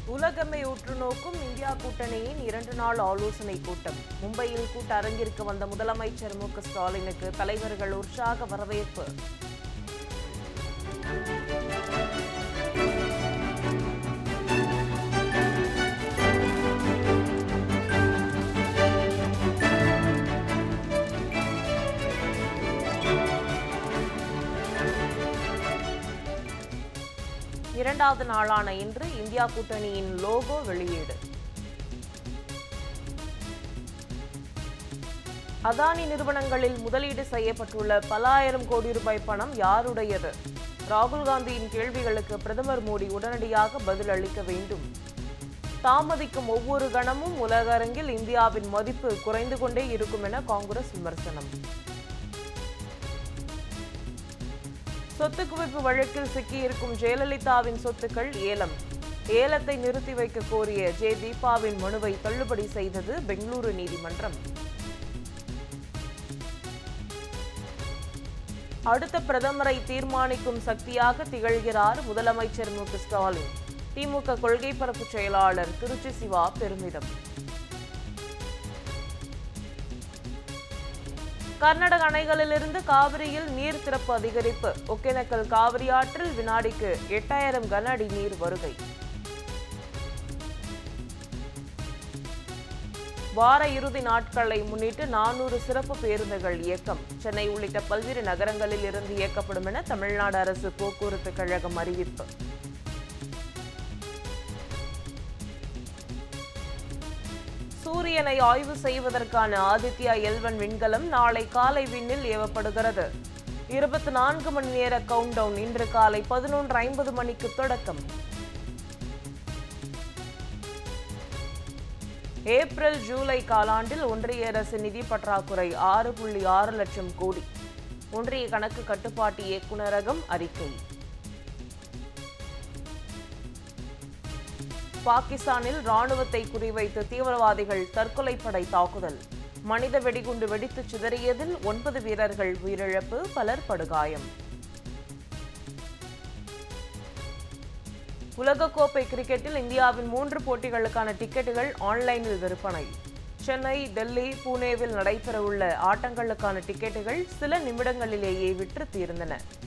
உலகமே உற்று நோக்கும் இந்தியா கூட்டணியின் இரண்டு நாள் ஆலோசனை கூட்டம் மும்பையில் கூட்ட அரங்கிற்கு வந்த முதலமைச்சர் மு க ஸ்டாலினுக்கு தலைவர்கள் உற்சாக வரவேற்பு இரண்டாவது நாளான இன்று இந்தியா கூட்டணியின் லோகோ வெளியீடு அதானி நிறுவனங்களில் முதலீடு செய்யப்பட்டுள்ள பல ஆயிரம் கோடி ரூபாய் பணம் யாருடையது ராகுல் காந்தியின் கேள்விகளுக்கு பிரதமர் மோடி உடனடியாக பதில் அளிக்க வேண்டும் தாமதிக்கும் ஒவ்வொரு கணமும் உலக அரங்கில் இந்தியாவின் மதிப்பு குறைந்து கொண்டே இருக்கும் என காங்கிரஸ் விமர்சனம் சொத்து குவிப்பு வழக்கில் சிக்கியிருக்கும் ஜெயலலிதாவின் சொத்துக்கள் ஏலம் ஏலத்தை நிறுத்தி வைக்க கோரிய ஜே தீபாவின் மனுவை தள்ளுபடி செய்தது பெங்களூரு நீதிமன்றம் அடுத்த பிரதமரை தீர்மானிக்கும் சக்தியாக திகழ்கிறார் முதலமைச்சர் மு க ஸ்டாலின் திமுக கொள்கை பரப்பு செயலாளர் திருச்சி சிவா பெருமிதம் கர்நாடக அணைகளிலிருந்து காவிரியில் நீர் திறப்பு அதிகரிப்பு ஒகேனக்கல் காவிரி ஆற்றில் வினாடிக்கு எட்டாயிரம் கன அடி நீர் வருகை வார இறுதி நாட்களை முன்னிட்டு நானூறு சிறப்பு பேருந்துகள் இயக்கம் சென்னை உள்ளிட்ட பல்வேறு நகரங்களில் இருந்து இயக்கப்படும் என தமிழ்நாடு அரசு போக்குவரத்து கழகம் அறிவிப்பு சூரியனை ஆய்வு செய்வதற்கான ஆதித்யா எல்வன் விண்கலம் நாளை காலை விண்ணில் ஏவப்படுகிறது இருபத்தி நான்கு மணி நேர கவுண்டவுன் இன்று காலை பதினொன்று ஐம்பது மணிக்கு தொடக்கம் ஏப்ரல் ஜூலை காலாண்டில் ஒன்றிய அரசு நிதி பற்றாக்குறை ஆறு புள்ளி ஆறு லட்சம் கோடி ஒன்றிய கணக்கு கட்டுப்பாட்டு இயக்குநரகம் அறிக்கை பாகிஸ்தானில் ராணுவத்தை குறிவைத்து தீவிரவாதிகள் தற்கொலைப்படை தாக்குதல் மனித வெடிகுண்டு வெடித்து சிதறியதில் ஒன்பது வீரர்கள் உயிரிழப்பு பலர் படுகாயம் உலகக்கோப்பை கிரிக்கெட்டில் இந்தியாவின் மூன்று போட்டிகளுக்கான டிக்கெட்டுகள் ஆன்லைனில் விற்பனை சென்னை டெல்லி புனேவில் நடைபெறவுள்ள ஆட்டங்களுக்கான டிக்கெட்டுகள் சில நிமிடங்களிலேயே விற்று தீர்ந்தன